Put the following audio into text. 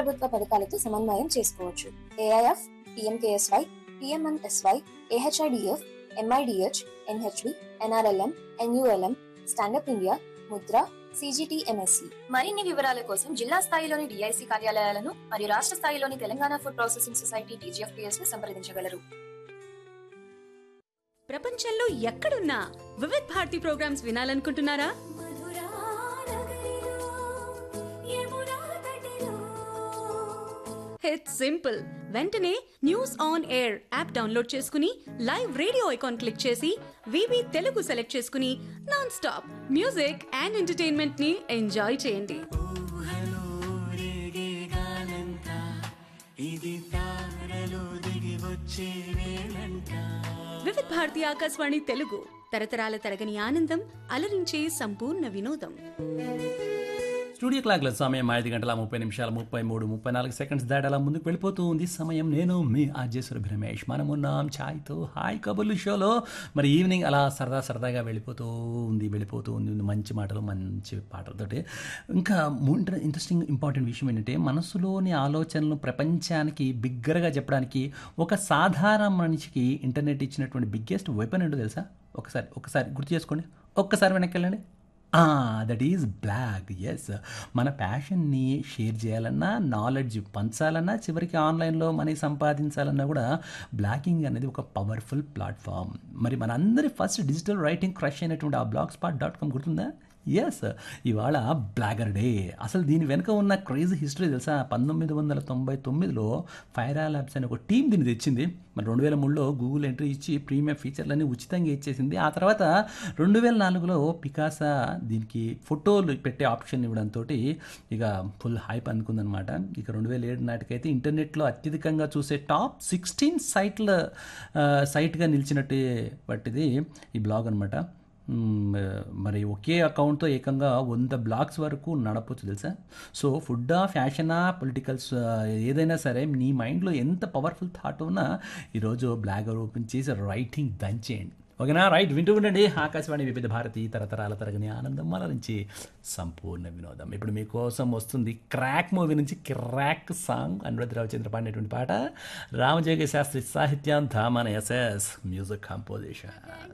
ప్రభుత్వ పథకాలతో సమన్వయం చేసుకోవచ్చు AIF PMKSY PMNSY AHIDF MIDH NHB NRLM NULM stand up India Mudra CGTMSC మరిన్ని వివరాల కోసం జిల్లా స్థాయిలోని డిఐసి కార్యాలయాలను మరియు రాష్ట్ర స్థాయిలోని Telangana food processing society TGFPS ను సంప్రదించగలరు ప్రపంచంలో ఎక్కడున్నా వివిధ్ భారతి ప్రోగ్రామ్స్ వినాలనుకుంటున్నారా ఇట్స్ సింపుల్ వెంటనే news on air app download చేసుకుని లైవ్ రేడియో ఐకాన్ క్లిక్ చేసి వివి తెలుగు సెలెక్ట్ చేసుకుని non stop music and entertainment ని ఎంజాయ్ చేయండి వివిధ్ భారతి ఆకాశవాణి తెలుగు తరతరాల తరగని ఆనందం అలరించే సంపూర్ణ వినోదం స్టూడియో క్లాక్ల సమయం ఐదు గంటల ముప్పై నిమిషాల ముప్పై మూడు ముప్పై నాలుగు సెకండ్స్ దాటాల ముందుకు వెళ్ళిపోతూ ఉంది సమయం నేను మీ ఆర్జేశ్వర రమేష్ మనమున్నాం ఛాయ్తో హాయ్ కబుర్లు షోలో మరి ఈవినింగ్ అలా సరదా సరదాగా వెళ్ళిపోతూ ఉంది వెళ్ళిపోతూ ఉంది మంచి మాటలు మంచి పాటలతోటి ఇంకా ఇంట్రెస్టింగ్ ఇంపార్టెంట్ విషయం ఏంటంటే మనసులోని ఆలోచనలు ప్రపంచానికి బిగ్గరగా చెప్పడానికి ఒక సాధారణ మనిషికి ఇంటర్నెట్ ఇచ్చినటువంటి బిగ్గెస్ట్ వెపన్ ఏంటో తెలుసా ఒకసారి ఒకసారి గుర్తు చేసుకోండి ఒక్కసారి వెనక్కి వెళ్ళండి దట్ ఈజ్ బ్లాక్ ఎస్ మన ప్యాషన్ని షేర్ చేయాలన్నా నాలెడ్జ్ పంచాలన్నా చివరికి ఆన్లైన్లో మనీ సంపాదించాలన్నా కూడా బ్లాకింగ్ అనేది ఒక పవర్ఫుల్ ప్లాట్ఫామ్ మరి మనందరి ఫస్ట్ డిజిటల్ రైటింగ్ క్రష్ అయినటువంటి ఆ బ్లాగ్ స్పాట్ డాట్ కామ్ గుర్తుందా ఎస్ ఇవాళ బ్లాగర్ డే అసలు దీని వెనుక ఉన్న క్రేజీ హిస్టరీ తెలుసా పంతొమ్మిది వందల తొంభై తొమ్మిదిలో ఫైరా ల్యాబ్స్ అనే ఒక టీం దీన్ని తెచ్చింది మరి రెండు వేల మూడులో గూగుల్ ఎంట్రీ ఇచ్చి ప్రీమియం ఫీచర్లన్నీ ఉచితంగా ఇచ్చేసింది ఆ తర్వాత రెండు వేల నాలుగులో పికాసా దీనికి ఫోటోలు పెట్టే ఆప్షన్ ఇవ్వడంతో ఇక ఫుల్ హైప్ అందుకుందనమాట ఇక రెండు వేల ఏడు నాటికైతే ఇంటర్నెట్లో అత్యధికంగా చూసే టాప్ సిక్స్టీన్ సైట్ల సైట్గా నిలిచినట్టు బట్టిది ఈ బ్లాగ్ అనమాట మరి ఒకే అకౌంట్తో ఏకంగా వంద బ్లాగ్స్ వరకు నడపచ్చు తెలుసా సో ఫుడ్డా ఫ్యాషనా పొలిటికల్స్ ఏదైనా సరే నీ మైండ్లో ఎంత పవర్ఫుల్ థాట్ ఉన్నా ఈరోజు బ్లాగ్ ఓపెన్ చేసి రైటింగ్ దంచేయండి ఓకేనా రైట్ వింటూ ఉండండి ఆకాశవాణి వివిధ భారతి తరతరాల తరగని ఆనందం మన నుంచి సంపూర్ణ వినోదం ఇప్పుడు మీకోసం వస్తుంది క్రాక్ మూవీ నుంచి క్రాక్ సాంగ్ అనురాధ రామచంద్ర పాడినటువంటి పాట రామజోగ శాస్త్రి సాహిత్యం ధామన్ ఎస్ఎస్ మ్యూజిక్ కంపోజిషన్